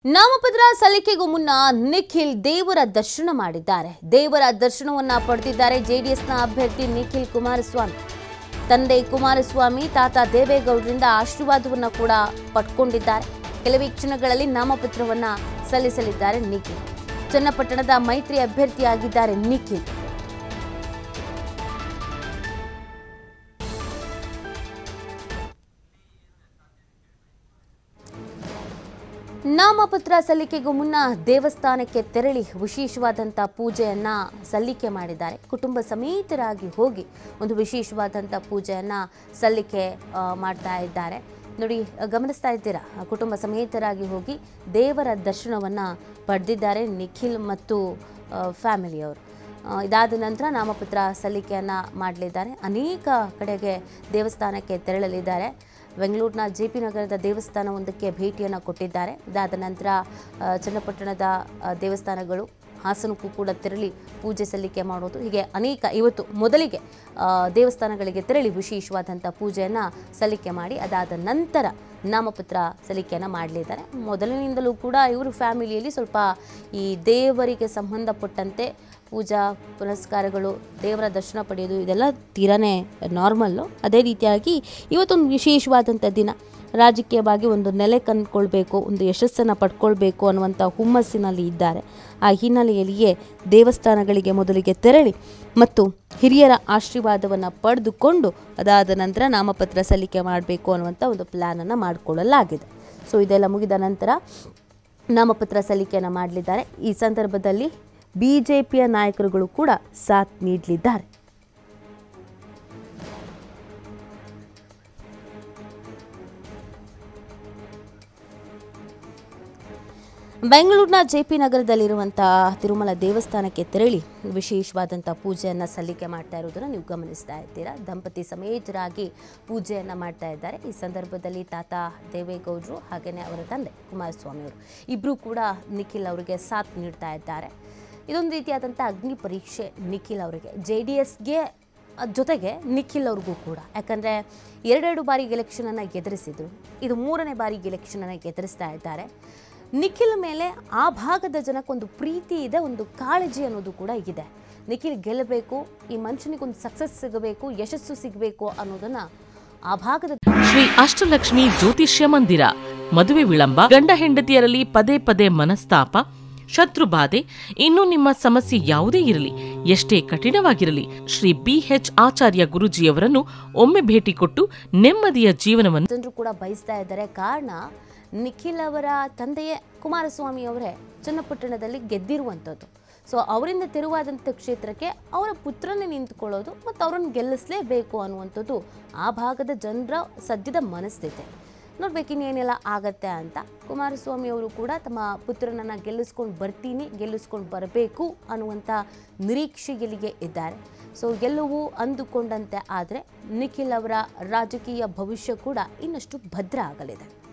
ನಾಮಪತ್ರ ಸಲ್ಲಿಕೆಗೂ ಮುನ್ನ ನಿಖಿಲ್ ದೇವರ ದರ್ಶನ ಮಾಡಿದ್ದಾರೆ ದೇವರ ದರ್ಶನವನ್ನ ಪಡೆದಿದ್ದಾರೆ ಜೆಡಿಎಸ್ನ ಅಭ್ಯರ್ಥಿ ನಿಖಿಲ್ ಕುಮಾರಸ್ವಾಮಿ ತಂದೆ ಕುಮಾರಸ್ವಾಮಿ ತಾತ ದೇವೇಗೌಡರಿಂದ ಆಶೀರ್ವಾದವನ್ನ ಕೂಡ ಪಡ್ಕೊಂಡಿದ್ದಾರೆ ಕೆಲವೇ ಕ್ಷಣಗಳಲ್ಲಿ ನಾಮಪತ್ರವನ್ನ ಸಲ್ಲಿಸಲಿದ್ದಾರೆ ನಿಖಿಲ್ ಚನ್ನಪಟ್ಟಣದ ಮೈತ್ರಿ ಅಭ್ಯರ್ಥಿಯಾಗಿದ್ದಾರೆ ನಿಖಿಲ್ ನಾಮಪತ್ರ ಸಲ್ಲಿಕೆಗೂ ಮುನ್ನ ದೇವಸ್ಥಾನಕ್ಕೆ ತೆರಳಿ ವಿಶೇಷವಾದಂಥ ಪೂಜೆಯನ್ನ ಸಲ್ಲಿಕೆ ಮಾಡಿದ್ದಾರೆ ಕುಟುಂಬ ಸಮೇತರಾಗಿ ಹೋಗಿ ಒಂದು ವಿಶೇಷವಾದಂಥ ಪೂಜೆಯನ್ನ ಸಲ್ಲಿಕೆ ಆ, ಮಾಡ್ತಾ ಇದ್ದಾರೆ ನೋಡಿ ಗಮನಿಸ್ತಾ ಇದ್ದೀರಾ ಆ ಕುಟುಂಬ ಸಮೇತರಾಗಿ ಹೋಗಿ ದೇವರ ದರ್ಶನವನ್ನ ಪಡೆದಿದ್ದಾರೆ ನಿಖಿಲ್ ಮತ್ತು ಫ್ಯಾಮಿಲಿಯವರು ಆ, ಇದಾದ ನಂತರ ನಾಮಪತ್ರ ಸಲ್ಲಿಕೆಯನ್ನು ಮಾಡಲಿದ್ದಾರೆ ಅನೇಕ ಕಡೆಗೆ ದೇವಸ್ಥಾನಕ್ಕೆ ತೆರಳಲಿದ್ದಾರೆ ಬೆಂಗಳೂರಿನ ಜೆ ಪಿ ನಗರದ ದೇವಸ್ಥಾನವೊಂದಕ್ಕೆ ಭೇಟಿಯನ್ನು ಕೊಟ್ಟಿದ್ದಾರೆ ಇದಾದ ನಂತರ ಆ, ಚನ್ನಪಟ್ಟಣದ ಆ, ದೇವಸ್ಥಾನಗಳು ಹಾಸನಕ್ಕೂ ಕೂಡ ತೆರಳಿ ಪೂಜೆ ಸಲ್ಲಿಕೆ ಮಾಡೋದು ಹೀಗೆ ಅನೇಕ ಇವತ್ತು ಮೊದಲಿಗೆ ಆ, ದೇವಸ್ಥಾನಗಳಿಗೆ ತೆರಳಿ ವಿಶೇಷವಾದಂಥ ಪೂಜೆಯನ್ನು ಸಲ್ಲಿಕೆ ಮಾಡಿ ಅದಾದ ನಂತರ ನಾಮಪತ್ರ ಸಲ್ಲಿಕೆಯನ್ನು ಮಾಡಲಿದ್ದಾರೆ ಮೊದಲಿನಿಂದಲೂ ಕೂಡ ಇವರು ಫ್ಯಾಮಿಲಿಯಲ್ಲಿ ಸ್ವಲ್ಪ ಈ ದೇವರಿಗೆ ಸಂಬಂಧಪಟ್ಟಂತೆ ಪೂಜಾ ಪುನಸ್ಕಾರಗಳು ದೇವರ ದರ್ಶನ ಪಡೆಯೋದು ಇದೆಲ್ಲ ತೀರಾನೇ ನಾರ್ಮಲ್ಲು ಅದೇ ರೀತಿಯಾಗಿ ಇವತ್ತೊಂದು ವಿಶೇಷವಾದಂಥ ದಿನ ರಾಜಕೀಯವಾಗಿ ಒಂದು ನೆಲೆ ಕಂಡುಕೊಳ್ಬೇಕು ಒಂದು ಯಶಸ್ಸನ್ನು ಪಡ್ಕೊಳ್ಬೇಕು ಅನ್ನುವಂಥ ಹುಮ್ಮಸ್ಸಿನಲ್ಲಿ ಇದ್ದಾರೆ ಆ ಹಿನ್ನೆಲೆಯಲ್ಲಿಯೇ ದೇವಸ್ಥಾನಗಳಿಗೆ ಮೊದಲಿಗೆ ತೆರಳಿ ಮತ್ತು ಹಿರಿಯರ ಆಶೀರ್ವಾದವನ್ನು ಪಡೆದುಕೊಂಡು ಅದಾದ ನಂತರ ನಾಮಪತ್ರ ಸಲ್ಲಿಕೆ ಮಾಡಬೇಕು ಅನ್ನುವಂಥ ಒಂದು ಪ್ಲ್ಯಾನನ್ನು ಮಾಡಿಕೊಳ್ಳಲಾಗಿದೆ ಸೊ ಇದೆಲ್ಲ ಮುಗಿದ ನಂತರ ನಾಮಪತ್ರ ಸಲ್ಲಿಕೆಯನ್ನು ಮಾಡಲಿದ್ದಾರೆ ಈ ಸಂದರ್ಭದಲ್ಲಿ ಬಿ ಜೆ ಪಿಯ ನಾಯಕರುಗಳು ಕೂಡ ಸಾಥ್ ನೀಡಲಿದ್ದಾರೆ ಬೆಂಗಳೂರಿನ ಜೆ ಪಿ ನಗರದಲ್ಲಿರುವಂತಹ ತಿರುಮಲ ದೇವಸ್ಥಾನಕ್ಕೆ ತೆರಳಿ ವಿಶೇಷವಾದಂಥ ಪೂಜೆಯನ್ನು ಸಲ್ಲಿಕೆ ಮಾಡ್ತಾ ಇರೋದನ್ನು ನೀವು ಗಮನಿಸ್ತಾ ಇದ್ದೀರಾ ದಂಪತಿ ಸಮೇತರಾಗಿ ಪೂಜೆಯನ್ನು ಮಾಡ್ತಾ ಇದ್ದಾರೆ ಈ ಸಂದರ್ಭದಲ್ಲಿ ತಾತ ದೇವೇಗೌಡರು ಹಾಗೆಯೇ ಅವರ ತಂದೆ ಕುಮಾರಸ್ವಾಮಿ ಅವರು ಇಬ್ಬರೂ ಕೂಡ ನಿಖಿಲ್ ಅವರಿಗೆ ಸಾಥ್ ನೀಡ್ತಾ ಇದ್ದಾರೆ ಇದೊಂದು ರೀತಿಯಾದಂಥ ಅಗ್ನಿ ಪರೀಕ್ಷೆ ನಿಖಿಲ್ ಅವರಿಗೆ ಜೆ ಡಿ ಎಸ್ಗೆ ಜೊತೆಗೆ ನಿಖಿಲ್ ಅವ್ರಿಗೂ ಕೂಡ ಯಾಕಂದರೆ ಎರಡೆರಡು ಬಾರಿಗೆ ಎಲೆಕ್ಷನನ್ನು ಎದುರಿಸಿದ್ರು ಇದು ಮೂರನೇ ಬಾರಿಗೆ ಎಲೆಕ್ಷನನ್ನು ಎದುರಿಸ್ತಾ ಇದ್ದಾರೆ ನಿಖಿಲ್ ಮೇಲೆ ಆ ಭಾಗದ ಜನಕ್ಕೊಂದು ಪ್ರೀತಿ ಇದೆ ಒಂದು ಕಾಳಜಿ ಅನ್ನೋದು ಕೂಡ ಇದೆ ನಿಖಿಲ್ ಗೆಲ್ಲಬೇಕು ಈ ಮನುಷ್ಯನಿಗೊಂದು ಸಕ್ಸಸ್ ಸಿಗಬೇಕು ಯಶಸ್ಸು ಸಿಗಬೇಕು ಅನ್ನೋದನ್ನ ಆ ಭಾಗದ ಶ್ರೀ ಅಷ್ಟಲಕ್ಷ್ಮಿ ಜ್ಯೋತಿಷ್ಯ ಮಂದಿರ ಮದುವೆ ವಿಳಂಬ ಗಂಡ ಹೆಂಡತಿಯರಲ್ಲಿ ಪದೇ ಪದೇ ಮನಸ್ತಾಪ ಶತ್ರುಬಾಧೆ ಇನ್ನು ನಿಮ್ಮ ಸಮಸ್ಯೆ ಯಾವುದೇ ಇರಲಿ ಎಷ್ಟೇ ಕಠಿಣವಾಗಿರಲಿ ಶ್ರೀ ಬಿಎಚ್ ಆಚಾರ್ಯ ಗುರುಜಿಯವರನ್ನು ಒಮ್ಮೆ ಭೇಟಿ ಕೊಟ್ಟು ನೆಮ್ಮದಿಯ ಜೀವನವನ್ನು ಜನರು ಕೂಡ ಬಯಸ್ತಾ ಇದ್ದಾರೆ ಕಾರಣ ನಿಖಿಲ್ ಅವರ ತಂದೆಯೇ ಕುಮಾರಸ್ವಾಮಿ ಅವರೇ ಚನ್ನಪಟ್ಟಣದಲ್ಲಿ ಗೆದ್ದಿರುವಂಥದ್ದು ಸೊ ಅವರಿಂದ ತೆರವಾದಂಥ ಕ್ಷೇತ್ರಕ್ಕೆ ಅವರ ಪುತ್ರನೇ ನಿಂತ್ಕೊಳ್ಳೋದು ಮತ್ತು ಅವರನ್ನು ಗೆಲ್ಲಿಸಲೇಬೇಕು ಅನ್ನುವಂಥದ್ದು ಆ ಭಾಗದ ಜನರ ಸದ್ಯದ ಮನಸ್ಥಿತಿ ನೋಡ್ಬೇಕು ಇನ್ನೇನೆಲ್ಲ ಆಗತ್ತೆ ಅಂತ ಕುಮಾರಸ್ವಾಮಿ ಅವರು ಕೂಡ ತಮ್ಮ ಪುತ್ರನನ್ನ ಗೆಲ್ಲಿಸ್ಕೊಂಡು ಬರ್ತೀನಿ ಗೆಲ್ಲಿಸ್ಕೊಂಡು ಬರಬೇಕು ಅನ್ನುವಂಥ ನಿರೀಕ್ಷೆಯಲ್ಲಿಗೆ ಇದ್ದಾರೆ ಸೊ ಗೆಲುವು ಅಂದುಕೊಂಡಂತೆ ಆದರೆ ನಿಖಿಲ್ ಅವರ ರಾಜಕೀಯ ಭವಿಷ್ಯ ಕೂಡ ಇನ್ನಷ್ಟು ಭದ್ರ ಆಗಲಿದೆ